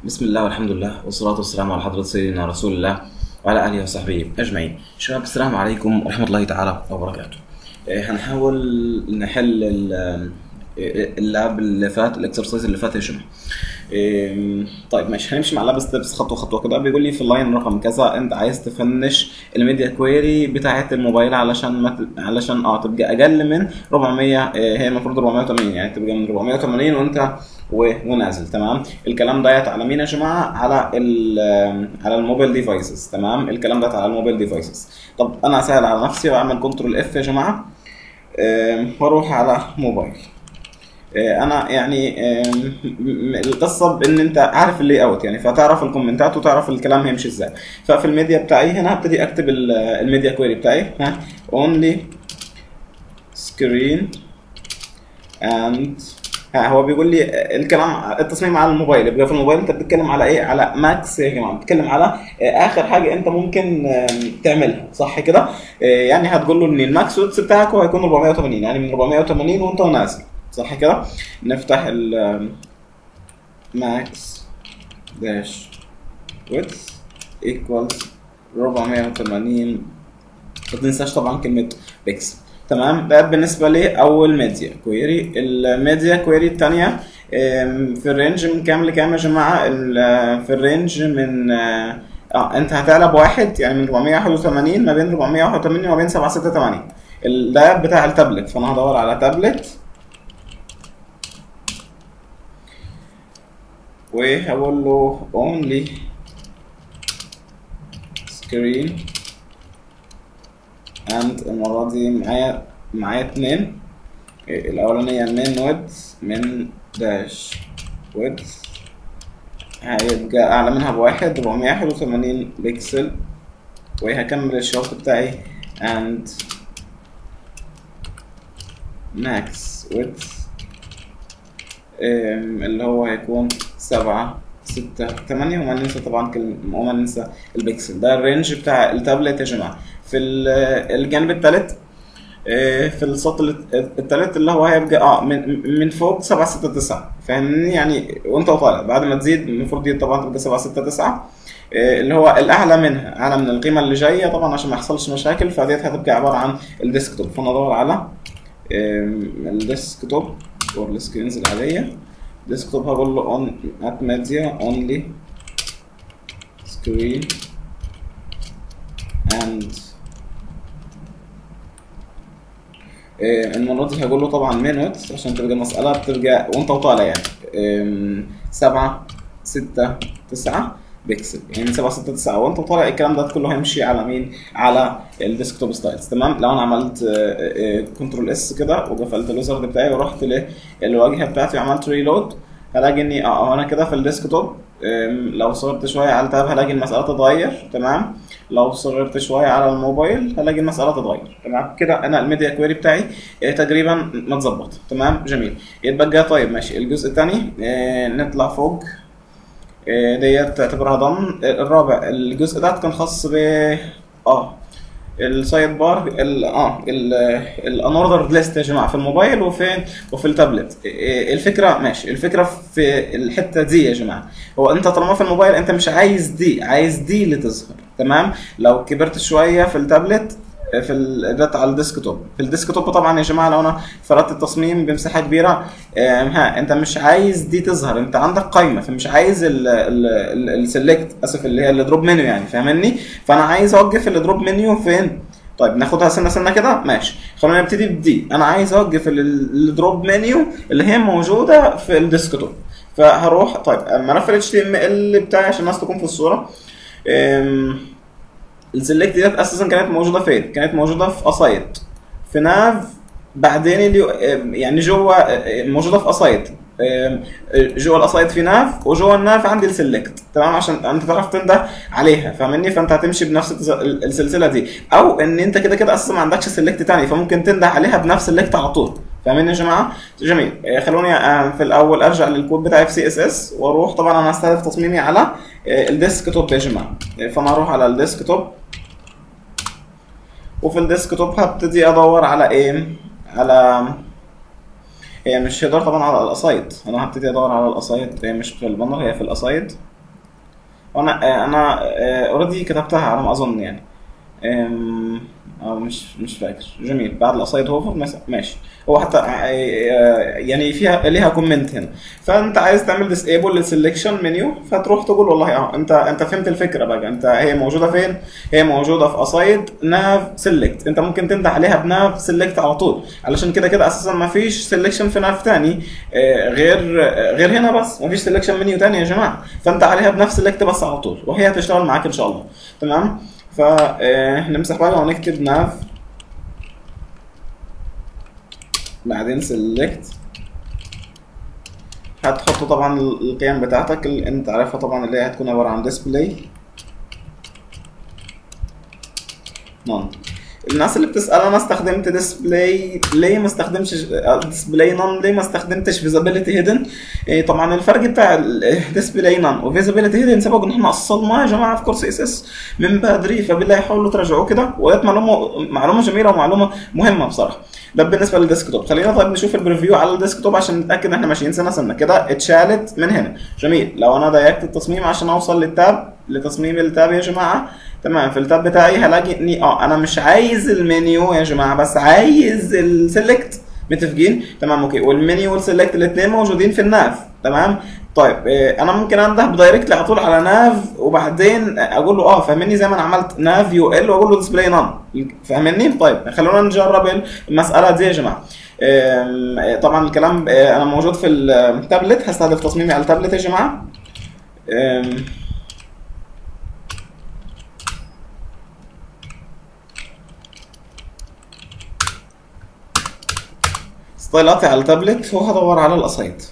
بسم الله والحمد لله والصلاة والسلام على حضرة سيدنا رسول الله وعلى آله وصحبه أجمعين شباب السلام عليكم ورحمة الله تعالى وبركاته إيه، هنحاول نحل ال- اللاب اللي فات الاكسرسايز اللي فات يا جماعه إيه، طيب ماشي هنمشي مع اللاب ستيبس خطوه خطوه كده بيقول لي في اللاين رقم كذا انت عايز تفنش الميديا كويري بتاعه الموبايل علشان ما ت... علشان اه تبقى اقل من 400 إيه، هي المفروض 480 يعني تبقى من 480 وانت و... ونازل تمام الكلام ديت على مين يا جماعه على ال... على الموبايل ديفايسز تمام الكلام ده على الموبايل ديفايسز طب انا اسهل على نفسي واعمل كنترول اف يا جماعه إيه، واروح على موبايل إيه، انا يعني إيه، م- م- القصه بان انت عارف اللي اوت يعني فتعرف الكومنتات وتعرف الكلام هيمشي ازاي ففي الميديا بتاعي هنا هبتدي اكتب ال- الميديا كويري بتاعي ها only screen and ها هو بيقول لي الكلام التصميم على الموبايل يبقى في الموبايل انت بتتكلم على ايه على ماكس يا جماعه بتتكلم على اخر حاجه انت ممكن آم، تعملها صح كده آه، يعني هتقول له ان الماكس ويتس بتاعك هو هيكون 480 يعني من 480 وانت نازل صح كده نفتح ال ماكس داش ويتس ايكوالز 480 ما تنساش طبعا كلمه بيكسل تمام ده بالنسبه لاول ميديا كويري الميديا كويري الثانيه في الرينج من كام لكام يا جماعه ال- في الرينج من اه آه، انت هتعلى بواحد يعني من 481 ما بين 481 وما بين 786 ال- ده بتاع التابلت فانا هدور على تابلت وهقول له only screen and المرة دي معايا معايا اتنين إيه، الأولانية من width من داش width هيبقى أعلى منها بواحد 481 بكسل وهكمل الشوط بتاعي and max width أم، اللي هو هيكون سبعة ستة تمانية وما ننسى طبعا كل وما ننسى البكسل ده الرينج بتاع التابلت يا جماعة في ال- الجانب التالت آه، في السطر التالت اللي هو هيبقى اه من من فوق 7 6 9 فاهمني يعني وانت طالع بعد ما تزيد المفروض دي طبعا تبقى 7 6 9 آه، اللي هو الاعلى منها اعلى من القيمه اللي جايه طبعا عشان ما يحصلش مشاكل فديت هتبقى عباره عن الديسكتوب فانا ادور على آم، الديسكتوب والسكرينز العاديه ديسكتوب هقول له اون ات ميديا اونلي سكرين اند المرة دي هقول له طبعا مينوت عشان تبقى المسألة بتبقى وانت وطالع يعني أم، سبعة ستة تسعة بيكسل يعني من سبعة ستة تسعة وانت طالع الكلام ده كله هيمشي على مين؟ على الديسكتوب ستايلز تمام لو انا عملت كنترول اس كده وقفلت الويزرد بتاعي ورحت للواجهة بتاعتي وعملت ريلود هلاقي اني اه انا كده في الديسكتوب أم، لو صغرت شوية على التاب هلاقي المسألة تتغير تمام لو صغرت شوية على الموبايل هلاقي المسألة تتغير تمام كده انا الميديا كويري بتاعي آه، تقريبا متظبط تمام جميل يتبقى طيب ماشي الجزء الثاني نطلع فوق آه، ديت تعتبرها ضمن آه، الرابع الجزء ده كان خاص ب اه السايد بار ال اه الانوردر ليست يا جماعه في الموبايل وفين وفي التابلت إيه الفكره ماشي الفكره في الحته دي يا جماعه هو انت طالما في الموبايل انت مش عايز دي عايز دي اللي تظهر تمام لو كبرت شويه في التابلت في ال- ده على الديسكتوب في الديسكتوب طبعا يا جماعه لو انا فرضت التصميم بمساحه كبيره آم، ها انت مش عايز دي تظهر انت عندك قايمه فمش عايز السلكت اسف اللي هي الدروب منيو يعني فاهمني فانا عايز اوقف الدروب منيو فين طيب ناخدها سنه سنه كده ماشي خلينا نبتدي بدي انا عايز اوقف الدروب منيو اللي هي موجوده في الديسكتوب فهروح طيب ملف ال HTML بتاعي عشان الناس تكون في الصوره أم، السلكت ديت اساسا كانت موجوده فين؟ كانت موجوده في اسايد في ناف بعدين اللي يعني جوه موجوده في اسايد جوه الاسايد في ناف وجوه الناف عندي السلكت تمام عشان انت تعرف تنده عليها فاهمني فانت هتمشي بنفس التز- السلسله دي او ان انت كده كده اساسا ما عندكش سلكت تاني فممكن تنده عليها بنفس سلكت على طول فاهمين يا جماعه؟ جميل آه، خلوني آه، في الاول ارجع للكود بتاعي في سي اس اس واروح طبعا انا هستهدف تصميمي على آه، الديسك توب يا جماعه آه، فانا هروح على الديسك توب وفي الديسك توب هبتدي ادور على ايه؟ على هي مش هيدور طبعا على الاسايد انا هبتدي ادور على الاسايد هي مش في البانر هي في الاسايد وانا انا اوريدي كتبتها على ما اظن يعني أم، اه مش مش فاكر جميل بعد الاسايد هوفر مس- ماشي هو حتى آه، يعني فيها ليها كومنت هنا فانت عايز تعمل ديسيبل للسلكشن منيو فتروح تقول والله اه انت انت فهمت الفكره بقى انت هي موجوده فين هي موجوده في اسايد ناف سيلكت انت ممكن تنده عليها بناف سيلكت على طول علشان كده كده اساسا ما فيش سيلكشن في ناف تاني آه، غير آه، غير هنا بس ما فيش سيلكشن منيو تاني يا جماعه فانت عليها بنفس سيلكت بس على طول وهي هتشتغل معاك ان شاء الله تمام فنمسح بقى ونكتب ناف بعدين سيلكت هتحط طبعا القيم بتاعتك اللي انت عارفها طبعا اللي هي هتكون عباره عن ديسبلاي نون الناس اللي بتسال انا استخدمت ديسبلاي ليه ما استخدمتش ديسبلاي نون ليه ما استخدمتش فيزابيليتي هيدن طبعا الفرق بتاع الديسبلاي نون وفيزابيليتي هيدن سبب ان احنا اصلناه يا جماعه في كورس اس اس من بدري فبالله حاولوا تراجعوه كده وديت معلومه معلومه جميله ومعلومه مهمه بصراحه ده بالنسبه للديسكتوب خلينا طيب نشوف البريفيو على الديسكتوب عشان نتاكد ان احنا ماشيين سنه سنه كده اتشالت من هنا جميل لو انا ضيقت التصميم عشان اوصل للتاب لتصميم التاب يا جماعه تمام في التاب بتاعي هلاقي اني اه انا مش عايز المنيو يا جماعه بس عايز السلكت متفقين تمام اوكي والمنيو والسلكت الاثنين موجودين في الناف تمام طيب آه، انا ممكن انده بدايركت على طول على ناف وبعدين اقول له اه فهمني زي ما انا عملت ناف يو ال واقول له ديسبلاي نون فاهمني طيب خلونا نجرب المساله دي يا جماعه آم، طبعا الكلام آه، انا موجود في التابلت هستهدف تصميمي على التابلت يا جماعه آم، ستايلاتي على التابلت وهدور على الاسايد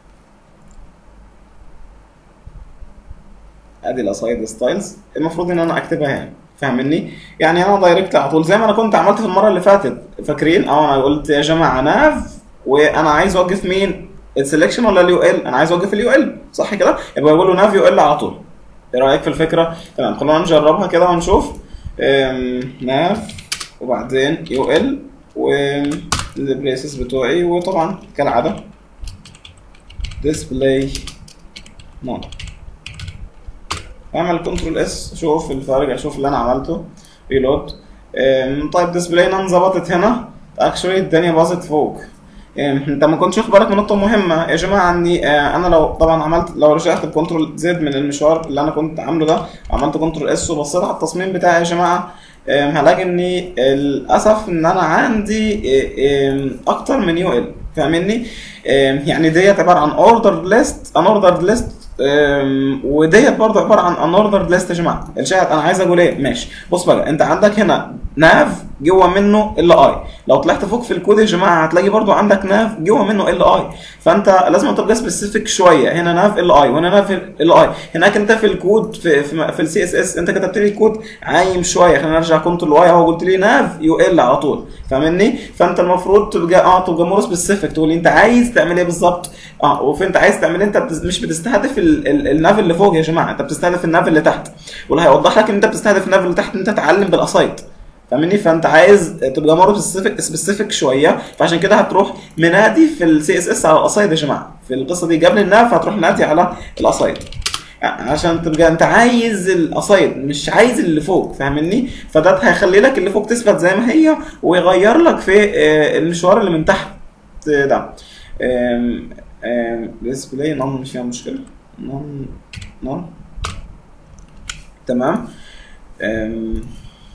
ادي الاسايد ستايلز المفروض ان انا اكتبها هنا فاهمني يعني انا دايركت على طول زي ما انا كنت عملت في المره اللي فاتت فاكرين اه انا قلت يا جماعه ناف وانا عايز اوقف مين السلكشن ولا اليو ال انا عايز اوقف اليو ال صح كده يبقى بقول له ناف يو ال على طول ايه رايك في الفكره تمام خلونا نجربها كده ونشوف أم، ناف وبعدين يو ال والبريسز بتوعي وطبعا كالعاده ديسبلاي نون اعمل كنترول اس شوف الفرق اشوف اللي انا عملته ريلود طيب ديسبلاي نون ظبطت هنا اكشولي الدنيا باظت فوق أم، انت ما كنتش واخد بالك من نقطه مهمه يا جماعه اني آه، انا لو طبعا عملت لو رجعت الكنترول زد من المشوار اللي انا كنت عامله ده عملت كنترول اس وبصيت على التصميم بتاعي يا جماعه أم، هلاقي اني للاسف ان انا عندي أم، اكتر من يو ال فاهمني أم، يعني ديت عباره عن اوردر ليست ان اوردر ليست وديت برضه عباره عن ان اوردر ليست يا جماعه الشاهد انا عايز اقول ايه ماشي بص بقى انت عندك هنا ناف جوه منه ال اي لو طلعت فوق في الكود يا جماعه هتلاقي برضو عندك ناف جوه منه ال اي فانت لازم تبقى سبيسيفيك شويه هنا ناف ال اي وهنا ناف ال اي هناك انت في الكود في في, في السي اس اس انت كتبت لي الكود عايم شويه خلينا نرجع كنترول واي اهو قلت لي ناف يو ال على طول فاهمني فانت المفروض تبقى اه تبقى مور سبيسيفيك تقول لي انت عايز تعمل ايه بالظبط اه وفي انت عايز تعمل إيه؟ انت بتز... مش بتستهدف ال... ال... الناف اللي فوق يا جماعه انت بتستهدف الناف اللي تحت واللي هيوضح لك ان انت بتستهدف الناف اللي تحت ان انت تتعلم بالاسايد فاهمني فانت عايز تبقى مور سبيسيفيك سبيسيفيك شويه فعشان كده هتروح منادي في السي اس اس على الاسايد يا جماعه في القصه دي قبل الناف هتروح نادي على الاسايد عشان تبقى انت عايز الاسايد مش عايز اللي فوق فاهمني فده هيخلي لك اللي فوق تثبت زي ما هي ويغير لك في آه، المشوار اللي من تحت ده ديسبلاي نون مش فيها مشكله نون نون تمام أم،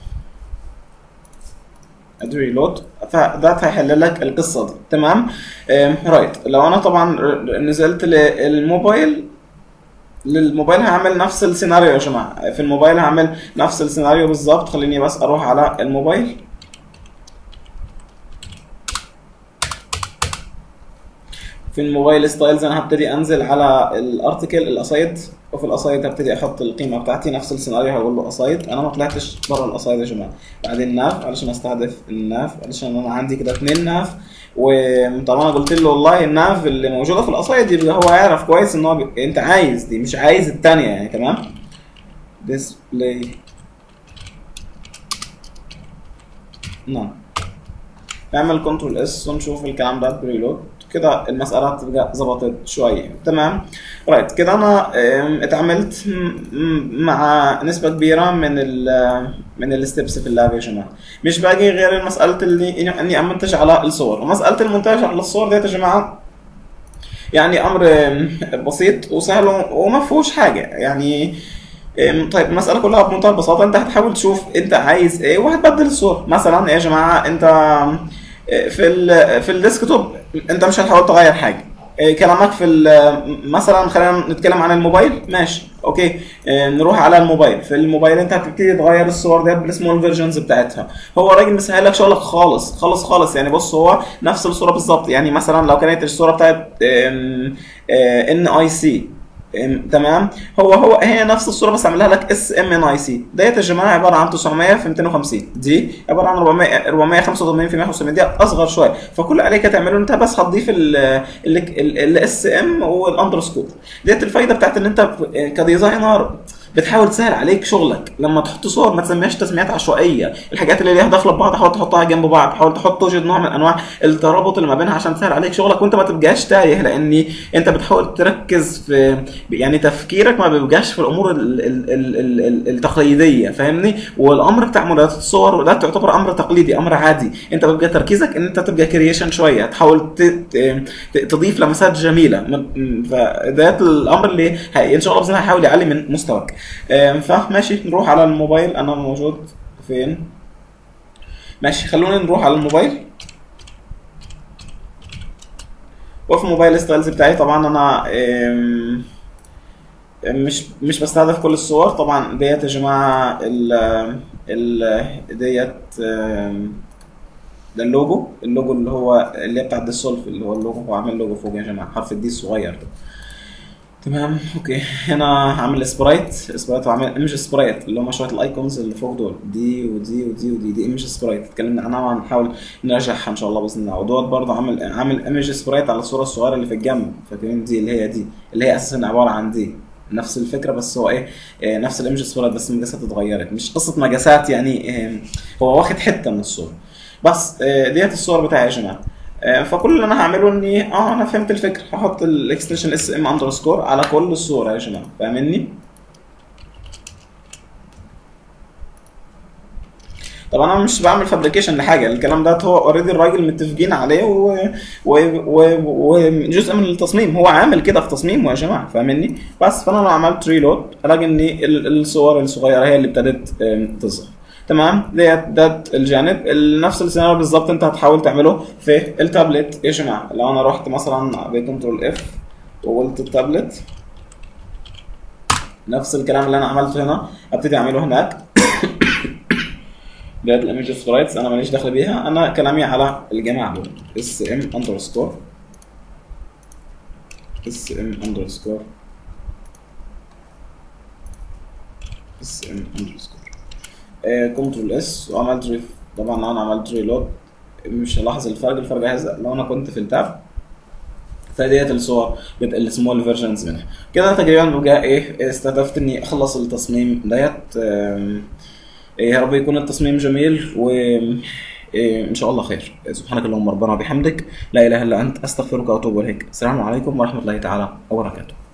ادي ريلود فده هيحل لك القصه دي تمام أم، رايت لو انا طبعا ر- نزلت للموبايل للموبايل هعمل نفس السيناريو يا جماعه في الموبايل هعمل نفس السيناريو بالظبط خليني بس اروح على الموبايل في الموبايل ستايلز انا هبتدي انزل على الارتكل الاسايد وفي الاسايد هبتدي احط القيمه بتاعتي نفس السيناريو هقول له اسايد انا ما طلعتش بره الاسايد يا جماعه بعدين ناف علشان استهدف الناف علشان انا عندي كده اتنين ناف وطبعا انا قلت له والله الناف اللي موجوده في الاسايد يبقى هو يعرف كويس ان هو ب... انت عايز دي مش عايز الثانيه يعني تمام ديسبلاي نعم نعمل كنترول اس ونشوف الكلام ده بريلود كده المسألة تبقى ظبطت شوية تمام رايت كده أنا ام، اتعاملت م- م- مع نسبة كبيرة من ال من الستبس في اللاب يا جماعة مش باقي غير مسألة اللي إني أمنتج على الصور ومسألة المونتاج على الصور ديت يا جماعة يعني امر بسيط وسهل وما فيهوش حاجه يعني أم، طيب المساله كلها بمنتهى البساطه انت هتحاول تشوف انت عايز ايه وهتبدل الصور مثلا يا جماعه انت في ال في الديسكتوب انت مش هتحاول تغير حاجه إيه، كلامك في ال- مثلا خلينا نتكلم عن الموبايل ماشي اوكي إيه، نروح على الموبايل في الموبايل انت هتبتدي تغير الصور ديت بالسمول فيرجنز بتاعتها هو الراجل مسهل لك شغلك خالص خالص خالص يعني بص هو نفس الصوره بالظبط يعني مثلا لو كانت الصوره بتاعت ان اي سي تمام هو هو هي نفس الصوره بس عاملها لك اس ام ان اي سي ديت يا جماعه عباره عن 900 في 250 دي عباره عن 400 485 في 175 دي اصغر شويه فكل اللي عليك تعمله انت بس هتضيف الاس ام والاندرسكور ديت الفايده بتاعت ان انت كديزاينر بتحاول تسهل عليك شغلك لما تحط صور ما تسميهاش تسميات عشوائيه الحاجات اللي ليها داخله ببعض حاول تحطها جنب بعض حاول تحط توجد نوع من انواع الترابط اللي ما بينها عشان تسهل عليك شغلك وانت ما تبقاش تايه لان انت بتحاول تركز في يعني تفكيرك ما بيبقاش في الامور ال- ال- ال- ال- ال- التقليديه فاهمني والامر بتاع موديلات الصور ده تعتبر امر تقليدي امر عادي انت بيبقى تركيزك ان انت تبقى كرييشن شويه تحاول ت- ت- ت- تضيف لمسات جميله م- فده الامر اللي هي- ان شاء الله باذن الله هيحاول يعلي من مستواك آم، فماشي نروح على الموبايل انا موجود فين ماشي خلونا نروح على الموبايل وفي موبايل ستايلز بتاعي طبعا انا آم، مش مش بستهدف كل الصور طبعا ديت يا جماعه ال ال ديت آم، ده اللوجو اللوجو اللي هو اللي هي بتاع الديسولف اللي هو اللوجو هو عامل لوجو فوق يا جماعه حرف الدي الصغير ده تمام اوكي هنا عامل سبرايت سبرايت وعامل ايمج سبرايت اللي هم شويه الايكونز اللي فوق دول دي ودي ودي ودي دي ايمج سبرايت اتكلمنا عنها وهنحاول نرجعها ان شاء الله باذن الله ودوت برضه عامل عامل ايمج سبرايت على الصوره الصغيره اللي في الجنب فاكرين دي اللي هي دي اللي هي اساسا عباره عن دي نفس الفكره بس هو ايه آه، نفس الايمج سبرايت بس المقاسات اتغيرت مش قصه مقاسات يعني آه، هو واخد حته من الصوره بس آه، ديت الصور بتاعي يا جماعه آه، فكل اللي انا هعمله اني اه انا فهمت الفكره هحط الاكستنشن اس ام اندرسكور على كل الصوره يا جماعه فاهمني طبعا انا مش بعمل فابريكيشن لحاجه الكلام ده هو اوريدي الراجل متفقين عليه و- و- و- وجزء من التصميم هو عامل كده في تصميمه يا جماعه فاهمني بس فانا لو عملت ريلود الاقي ان ال- الصور الصغيره هي اللي ابتدت آم، تظهر تمام ديت ده الجانب نفس السيناريو بالظبط انت هتحاول تعمله في التابلت يا جماعه لو انا رحت مثلا بكنترول اف وقلت التابلت نفس الكلام اللي انا عملته هنا ابتدي اعمله هناك ديت الايمج سبرايتس انا ماليش دخل بيها انا كلامي على الجماعه دول اس ام اندرسكور اس ام اندرسكور اس ام اندرسكور كنترول اس وعملت ريف طبعا لو انا عملت ريلود مش هلاحظ الفرق الفرق هيظهر لو انا كنت في التاب فديت الصور السمول فيرجنز منها كده تقريبا بقى ايه استهدفت اني اخلص التصميم ديت آم، إيه يا رب يكون التصميم جميل و إيه ان شاء الله خير سبحانك اللهم ربنا وبحمدك لا اله الا انت استغفرك واتوب اليك السلام عليكم ورحمه الله تعالى وبركاته